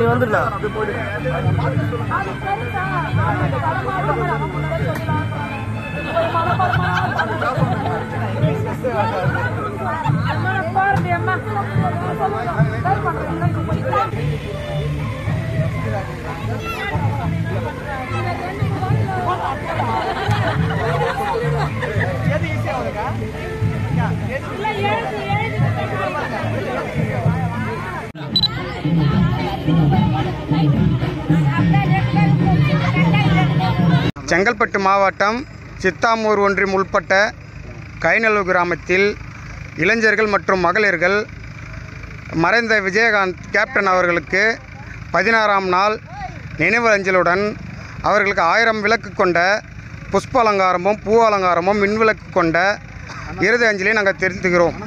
நீ வந்துடா செங்கல்பட்டு மாவட்டம் சித்தாமூர் ஒன்றியம் உள்பட்ட கைநல்லூர் கிராமத்தில் இளைஞர்கள் மற்றும் மகளிர்கள் மறைந்த விஜயகாந்த் கேப்டன் அவர்களுக்கு பதினாறாம் நாள் நினைவு அஞ்சலுடன் அவர்களுக்கு ஆயிரம் விளக்கு கொண்ட புஷ்ப அலங்காரமும் பூ அலங்காரமும் மின்விளக்கு கொண்ட இறுதி அஞ்சலியை நாங்கள் தெரிவித்துக்கிறோம்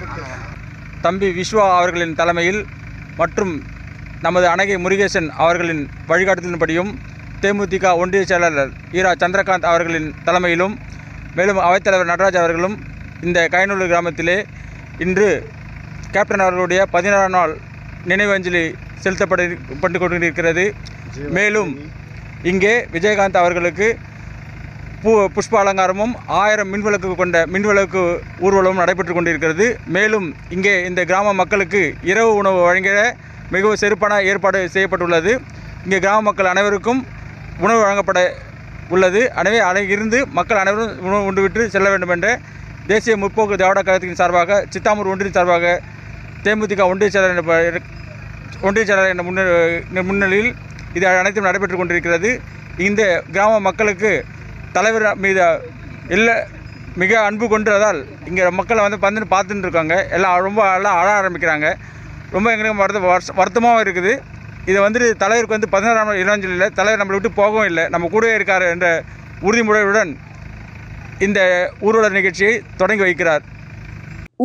தம்பி விஸ்வா அவர்களின் தலைமையில் மற்றும் நமது அணகை முருகேசன் அவர்களின் வழிகாட்டுதலின்படியும் தேமுதிக ஒன்றிய செயலாளர் ஈரா சந்திரகாந்த் அவர்களின் தலைமையிலும் மேலும் அவைத்தலைவர் நடராஜ் அவர்களும் இந்த கைநூலூர் கிராமத்திலே இன்று கேப்டன் அவர்களுடைய பதினாறாம் நாள் நினைவஞ்சலி செலுத்தப்பட பட்டு கொண்டிருக்கிறது மேலும் இங்கே விஜயகாந்த் அவர்களுக்கு பூ புஷ்ப அலங்காரமும் ஆயிரம் மின்விளக்கு கொண்ட மின்விளக்கு ஊர்வலமும் நடைபெற்று கொண்டிருக்கிறது மேலும் இங்கே இந்த கிராம மக்களுக்கு இரவு உணவு வழங்கிட மிகவும் சிறப்பான ஏற்பாடு செய்யப்பட்டுள்ளது இங்கே கிராம மக்கள் அனைவருக்கும் உணவு வழங்கப்பட உள்ளது எனவே அனை இருந்து மக்கள் அனைவரும் உணவு உண்டுவிட்டு செல்ல வேண்டும் என்ற தேசிய முற்போக்கு திராவிட கழகத்தின் சார்பாக சித்தாமூர் ஒன்றிய சார்பாக தேமுதிக ஒன்றிய செயலர் என்ற ப- ஒன்றிய செயலர் என்ற முன்ன முன்னிலையில் இது அனைத்தும் நடைபெற்று கொண்டிருக்கிறது இந்த கிராம மக்களுக்கு தலைவர் மீது இல்லை மிக அன்பு கொண்டதால் இங்கே மக்களை வந்து வந்து பார்த்துட்டு இருக்காங்க எல்லாம் ரொம்ப எல்லாம் அழ ஆரம்பிக்கிறாங்க ரொம்ப எங்களுக்கு வருத்த வருஷ வருத்தமாகவும் இருக்குது இதை வந்துட்டு தலைவருக்கு வந்து பதினாறாம் நாள் இளஞ்சலில் தலைவர் நம்மளை விட்டு போகவும் இல்லை நம்ம கூடவே இருக்கார் என்ற உறுதிமொழியுடன் இந்த ஊர்வல நிகழ்ச்சியை தொடங்கி வைக்கிறார்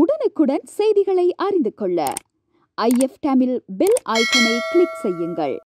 உடனுக்குடன் செய்திகளை அறிந்து கொள்ள ஐஎஃப் தமிழ் பெல் ஐக்கனை கிளிக் செய்யுங்கள்